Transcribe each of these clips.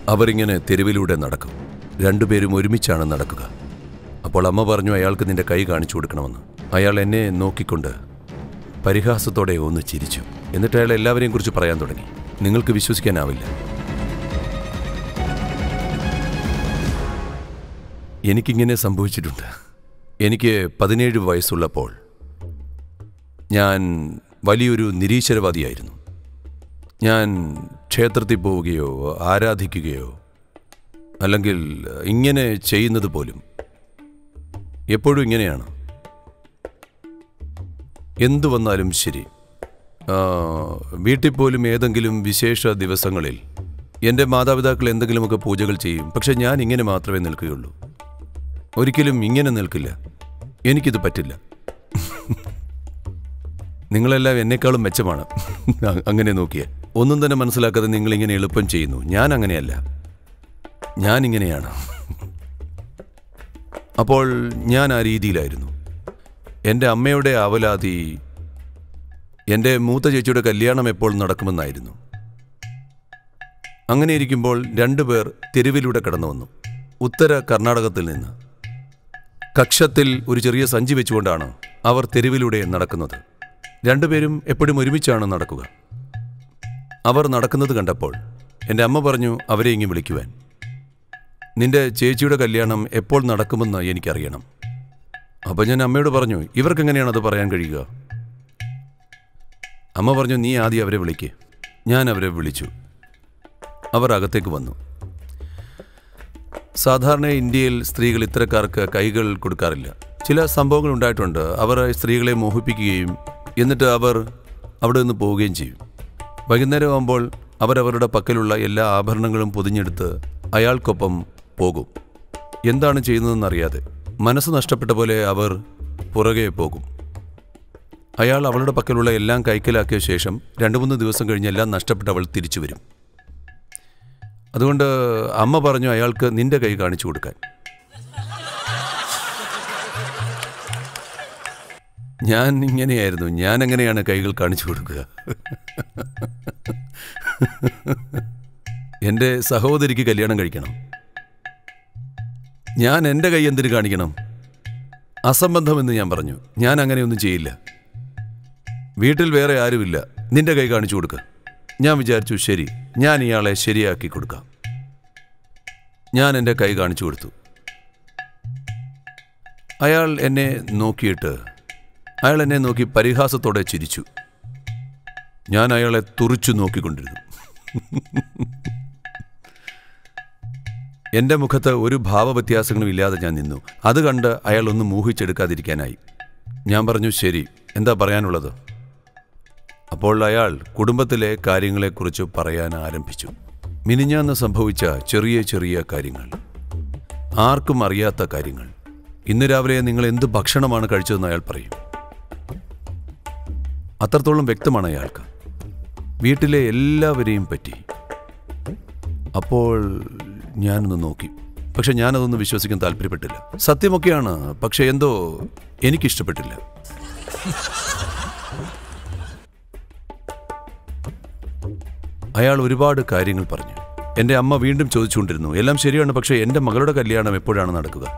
അവരിങ്ങനെ തെരുവിലൂടെ നടക്കും രണ്ടുപേരും ഒരുമിച്ചാണ് നടക്കുക അപ്പോൾ അമ്മ പറഞ്ഞു അയാൾക്ക് നിന്റെ കൈ കാണിച്ചു കൊടുക്കണമെന്ന് അയാൾ എന്നെ നോക്കിക്കൊണ്ട് പരിഹാസത്തോടെ ഒന്ന് ചിരിച്ചു എന്നിട്ട് അയാൾ എല്ലാവരെയും കുറിച്ച് പറയാൻ തുടങ്ങി നിങ്ങൾക്ക് വിശ്വസിക്കാനാവില്ല എനിക്കിങ്ങനെ സംഭവിച്ചിട്ടുണ്ട് എനിക്ക് പതിനേഴ് വയസ്സുള്ളപ്പോൾ ഞാൻ വലിയൊരു നിരീശ്വരവാദിയായിരുന്നു ഞാൻ ക്ഷേത്രത്തിൽ പോവുകയോ ആരാധിക്കുകയോ അല്ലെങ്കിൽ ഇങ്ങനെ ചെയ്യുന്നത് പോലും എപ്പോഴും ഇങ്ങനെയാണ് എന്തു വന്നാലും ശരി ആ, വീട്ടിൽ പോലും ഏതെങ്കിലും വിശേഷ ദിവസങ്ങളിൽ എൻ്റെ മാതാപിതാക്കൾ എന്തെങ്കിലുമൊക്കെ പൂജകൾ ചെയ്യും പക്ഷെ ഞാൻ ഇങ്ങനെ മാത്രമേ നിൽക്കുകയുള്ളൂ ഒരിക്കലും ഇങ്ങനെ നിൽക്കില്ല എനിക്കിത് പറ്റില്ല നിങ്ങളെല്ലാം എന്നെക്കാളും മെച്ചമാണ് അ- അങ്ങനെ നോക്കിയ ഒന്നും തന്നെ മനസ്സിലാക്കാതെ നിങ്ങൾ ഇങ്ങനെ എളുപ്പം ചെയ്യുന്നു ഞാൻ അങ്ങനെയല്ല ഞാൻ ഇങ്ങനെയാണ് അപ്പോൾ ഞാൻ ആ രീതിയിലായിരുന്നു എൻ്റെ അമ്മയുടെ അവലാതി എൻ്റെ മൂത്ത ചേച്ചിയുടെ കല്യാണം എപ്പോൾ നടക്കുമെന്നായിരുന്നു അങ്ങനെ ഇരിക്കുമ്പോൾ രണ്ടുപേർ തെരുവിലൂടെ കടന്നു വന്നു ഉത്തര കർണാടകത്തിൽ നിന്ന് കക്ഷത്തിൽ ഒരു ചെറിയ സഞ്ചി വെച്ചുകൊണ്ടാണ് അവർ തെരുവിലൂടെ നടക്കുന്നത് രണ്ടുപേരും എപ്പോഴും ഒരുമിച്ചാണ് നടക്കുക അവർ നടക്കുന്നത് കണ്ടപ്പോൾ എൻ്റെ അമ്മ പറഞ്ഞു അവരെ ഇങ്ങ് വിളിക്കുവാൻ നിന്റെ ചേച്ചിയുടെ കല്യാണം എപ്പോൾ നടക്കുമെന്ന് എനിക്കറിയണം അപ്പം ഞാൻ അമ്മയോട് പറഞ്ഞു ഇവർക്കെങ്ങനെയാണ് അത് പറയാൻ കഴിയുക അമ്മ പറഞ്ഞു നീ ആദ്യം അവരെ വിളിക്ക് ഞാൻ അവരെ വിളിച്ചു അവർ അകത്തേക്ക് വന്നു സാധാരണ ഇന്ത്യയിൽ സ്ത്രീകൾ ഇത്തരക്കാർക്ക് കൈകൾ കൊടുക്കാറില്ല ചില സംഭവങ്ങൾ ഉണ്ടായിട്ടുണ്ട് അവർ സ്ത്രീകളെ മോഹിപ്പിക്കുകയും എന്നിട്ട് അവർ അവിടെ നിന്ന് പോവുകയും ചെയ്യും വൈകുന്നേരം ആകുമ്പോൾ അവരവരുടെ പക്കലുള്ള എല്ലാ ആഭരണങ്ങളും പൊതിഞ്ഞെടുത്ത് അയാൾക്കൊപ്പം പോകും എന്താണ് ചെയ്യുന്നതെന്നറിയാതെ മനസ്സ് നഷ്ടപ്പെട്ട പോലെ അവർ പുറകെ പോകും അയാൾ അവളുടെ പക്കലുള്ള എല്ലാം കൈക്കലാക്കിയ ശേഷം രണ്ട് മൂന്ന് ദിവസം കഴിഞ്ഞ് എല്ലാം നഷ്ടപ്പെട്ട് അവൾ തിരിച്ചു വരും അതുകൊണ്ട് അമ്മ പറഞ്ഞു അയാൾക്ക് നിന്റെ കൈ കാണിച്ചു കൊടുക്കാൻ ഞാൻ ഇങ്ങനെയായിരുന്നു ഞാൻ എങ്ങനെയാണ് കൈകൾ കാണിച്ചു കൊടുക്കുക എൻ്റെ സഹോദരിക്ക് കല്യാണം കഴിക്കണം ഞാൻ എൻ്റെ കൈ എന്തിനു കാണിക്കണം അസംബന്ധമെന്ന് ഞാൻ പറഞ്ഞു ഞാൻ അങ്ങനെയൊന്നും ചെയ്യില്ല വീട്ടിൽ വേറെ ആരുമില്ല നിന്റെ കൈ കാണിച്ചു കൊടുക്കുക ഞാൻ വിചാരിച്ചു ശരി ഞാൻ ഇയാളെ ശരിയാക്കി കൊടുക്കാം ഞാൻ എൻ്റെ കൈ കാണിച്ചു കൊടുത്തു അയാൾ എന്നെ നോക്കിയിട്ട് അയാൾ എന്നെ നോക്കി പരിഹാസത്തോടെ ചിരിച്ചു ഞാൻ അയാളെ തുറിച്ചു നോക്കിക്കൊണ്ടിരുന്നു എൻ്റെ മുഖത്ത് ഒരു ഭാവവ്യത്യാസങ്ങളും ഇല്ലാതെ ഞാൻ നിന്നു അത് കണ്ട് അയാൾ ഒന്ന് മൂഹിച്ചെടുക്കാതിരിക്കാനായി ഞാൻ പറഞ്ഞു ശരി എന്താ പറയാനുള്ളത് അപ്പോൾ അയാൾ കുടുംബത്തിലെ കാര്യങ്ങളെക്കുറിച്ച് പറയാൻ ആരംഭിച്ചു മിനിഞ്ഞാന്ന് സംഭവിച്ച ചെറിയ ചെറിയ കാര്യങ്ങൾ ആർക്കും അറിയാത്ത കാര്യങ്ങൾ ഇന്ന് രാവിലെ നിങ്ങൾ എന്ത് ഭക്ഷണമാണ് കഴിച്ചതെന്ന് അയാൾ പറയും അത്രത്തോളം വ്യക്തമാണ് അയാൾക്ക് വീട്ടിലെ എല്ലാവരെയും പറ്റി അപ്പോൾ ഞാനൊന്ന് നോക്കി പക്ഷെ ഞാനതൊന്നും വിശ്വസിക്കാൻ താല്പര്യപ്പെട്ടില്ല സത്യമൊക്കെയാണ് പക്ഷെ എന്തോ എനിക്കിഷ്ടപ്പെട്ടില്ല അയാൾ ഒരുപാട് കാര്യങ്ങൾ പറഞ്ഞു എൻ്റെ അമ്മ വീണ്ടും ചോദിച്ചുകൊണ്ടിരുന്നു എല്ലാം ശരിയാണ് പക്ഷേ എൻ്റെ മകളുടെ കല്യാണം എപ്പോഴാണ് നടക്കുക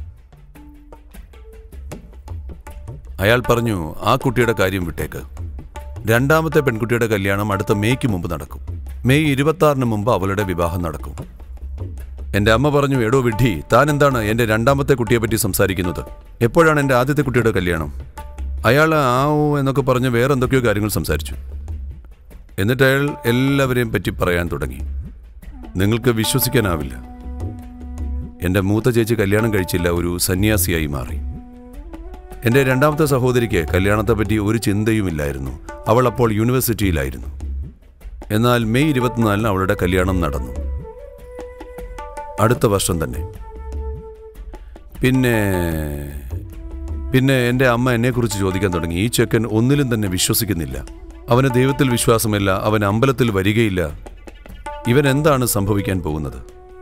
അയാൾ പറഞ്ഞു ആ കുട്ടിയുടെ കാര്യം വിട്ടേക്ക് രണ്ടാമത്തെ പെൺകുട്ടിയുടെ കല്യാണം അടുത്ത മേയ്ക്ക് മുമ്പ് നടക്കും മെയ് ഇരുപത്തി മുമ്പ് അവളുടെ വിവാഹം നടക്കും എൻ്റെ അമ്മ പറഞ്ഞു എടോ വിഡ്ഢി താൻ എന്താണ് എൻ്റെ രണ്ടാമത്തെ കുട്ടിയെപ്പറ്റി സംസാരിക്കുന്നത് എപ്പോഴാണ് എൻ്റെ ആദ്യത്തെ കുട്ടിയുടെ കല്യാണം അയാൾ ആ ഓ എന്നൊക്കെ പറഞ്ഞ് വേറെ എന്തൊക്കെയോ കാര്യങ്ങൾ സംസാരിച്ചു എന്നിട്ട് അയാൾ എല്ലാവരെയും പറ്റി പറയാൻ തുടങ്ങി നിങ്ങൾക്ക് വിശ്വസിക്കാനാവില്ല എൻ്റെ മൂത്ത ചേച്ചി കല്യാണം കഴിച്ചില്ല ഒരു സന്യാസിയായി മാറി എൻ്റെ രണ്ടാമത്തെ സഹോദരിക്ക് കല്യാണത്തെപ്പറ്റി ഒരു ചിന്തയുമില്ലായിരുന്നു അവൾ അപ്പോൾ യൂണിവേഴ്സിറ്റിയിലായിരുന്നു എന്നാൽ മെയ് ഇരുപത്തിനാലിന് അവളുടെ കല്യാണം നടന്നു അടുത്ത വർഷം തന്നെ പിന്നെ പിന്നെ എൻ്റെ അമ്മ എന്നെക്കുറിച്ച് ചോദിക്കാൻ തുടങ്ങി ഈ ചെക്കൻ ഒന്നിലും തന്നെ വിശ്വസിക്കുന്നില്ല അവന് ദൈവത്തിൽ വിശ്വാസമില്ല അവൻ അമ്പലത്തിൽ വരികയില്ല ഇവൻ എന്താണ് സംഭവിക്കാൻ പോകുന്നത്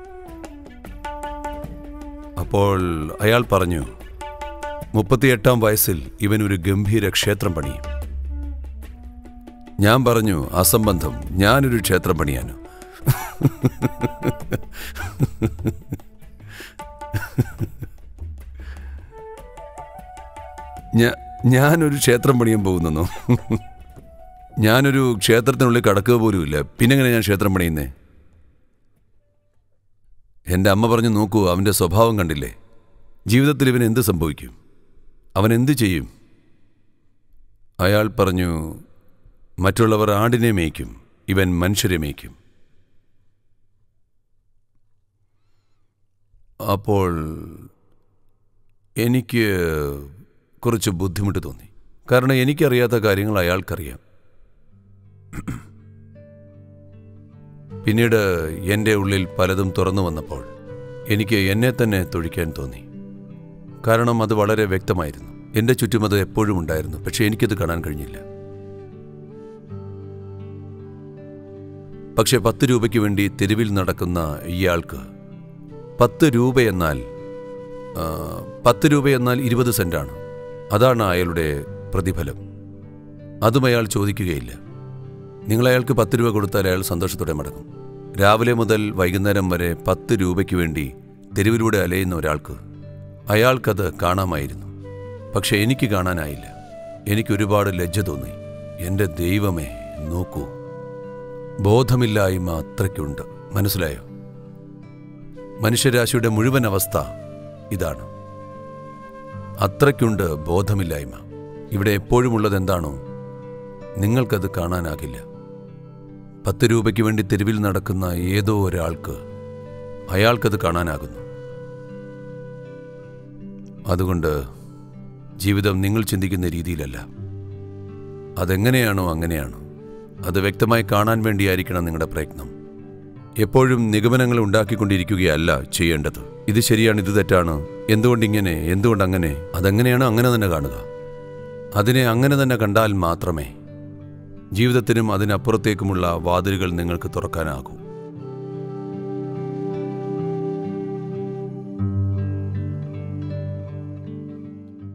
അപ്പോൾ അയാൾ പറഞ്ഞു മുപ്പത്തിയെട്ടാം വയസ്സിൽ ഇവൻ ഒരു ഗംഭീര ക്ഷേത്രം പണിയും ഞാൻ പറഞ്ഞു അസംബന്ധം ഞാനൊരു ക്ഷേത്രം പണിയാനോ ഞാ- ഞാനൊരു ക്ഷേത്രം പണിയാൻ പോകുന്നു ഞാനൊരു ക്ഷേത്രത്തിനുള്ളിൽ കടക്കുക പോലുമില്ല പിന്നെങ്ങനെ ഞാൻ ക്ഷേത്രം പണിയുന്നേ എൻ്റെ അമ്മ പറഞ്ഞു നോക്കൂ അവൻ്റെ സ്വഭാവം കണ്ടില്ലേ ജീവിതത്തിൽ ഇവൻ എന്ത് സംഭവിക്കും അവൻ എന്ത് ചെയ്യും അയാൾ പറഞ്ഞു മറ്റുള്ളവർ ആടിനെ മേയ്ക്കും ഇവൻ മനുഷ്യരെ മേയ്ക്കും അപ്പോൾ എനിക്ക് കുറച്ച് ബുദ്ധിമുട്ട് തോന്നി കാരണം എനിക്കറിയാത്ത കാര്യങ്ങൾ അയാൾക്കറിയാം പിന്നീട് എൻ്റെ ഉള്ളിൽ പലതും തുറന്നു വന്നപ്പോൾ എനിക്ക് എന്നെ തന്നെ തൊഴിക്കാൻ തോന്നി കാരണം അത് വളരെ വ്യക്തമായിരുന്നു എൻ്റെ ചുറ്റും അത് എപ്പോഴും ഉണ്ടായിരുന്നു പക്ഷെ എനിക്കത് കാണാൻ കഴിഞ്ഞില്ല പക്ഷെ പത്ത് രൂപയ്ക്ക് വേണ്ടി തെരുവിൽ നടക്കുന്ന ഇയാൾക്ക് പത്ത് രൂപ എന്നാൽ ആ, പത്ത് രൂപ എന്നാൽ ഇരുപത് സെന്റാണ് അതാണ് അയാളുടെ പ്രതിഫലം അതും അയാൾ ചോദിക്കുകയില്ല നിങ്ങൾ അയാൾക്ക് പത്ത് രൂപ കൊടുത്താൽ അയാൾ സന്തോഷത്തോടെ മടങ്ങും രാവിലെ മുതൽ വൈകുന്നേരം വരെ പത്ത് രൂപയ്ക്ക് വേണ്ടി തെരുവിലൂടെ അലയുന്ന ഒരാൾക്ക് അയാൾക്കത് കാണാമായിരുന്നു പക്ഷെ എനിക്ക് കാണാനായില്ല എനിക്ക് ഒരുപാട് ലജ്ജ തോന്നി എൻ്റെ ദൈവമേ നോക്കൂ ബോധമില്ലായ്മ അത്രയ്ക്കുണ്ട് മനസ്സിലായോ മനുഷ്യരാശിയുടെ മുഴുവൻ അവസ്ഥ ഇതാണ് അത്രയ്ക്കുണ്ട് ബോധമില്ലായ്മ ഇവിടെ എപ്പോഴും ഉള്ളത് എന്താണോ നിങ്ങൾക്കത് കാണാനാകില്ല പത്ത് രൂപയ്ക്ക് വേണ്ടി തെരുവിൽ നടക്കുന്ന ഏതോ ഒരാൾക്ക് അയാൾക്കത് കാണാനാകുന്നു അതുകൊണ്ട് ജീവിതം നിങ്ങൾ ചിന്തിക്കുന്ന രീതിയിലല്ല അതെങ്ങനെയാണോ അങ്ങനെയാണോ അത് വ്യക്തമായി കാണാൻ വേണ്ടിയായിരിക്കണം നിങ്ങളുടെ പ്രയത്നം എപ്പോഴും നിഗമനങ്ങൾ ഉണ്ടാക്കിക്കൊണ്ടിരിക്കുകയല്ല ചെയ്യേണ്ടത് ഇത് ശരിയാണ് ഇത് തെറ്റാണ് എന്തുകൊണ്ട് ഇങ്ങനെ എന്തുകൊണ്ട് അങ്ങനെ അതെങ്ങനെയാണോ അങ്ങനെ തന്നെ കാണുക അതിനെ അങ്ങനെ തന്നെ കണ്ടാൽ മാത്രമേ ജീവിതത്തിനും അതിനപ്പുറത്തേക്കുമുള്ള വാതിലുകൾ നിങ്ങൾക്ക് തുറക്കാനാകൂ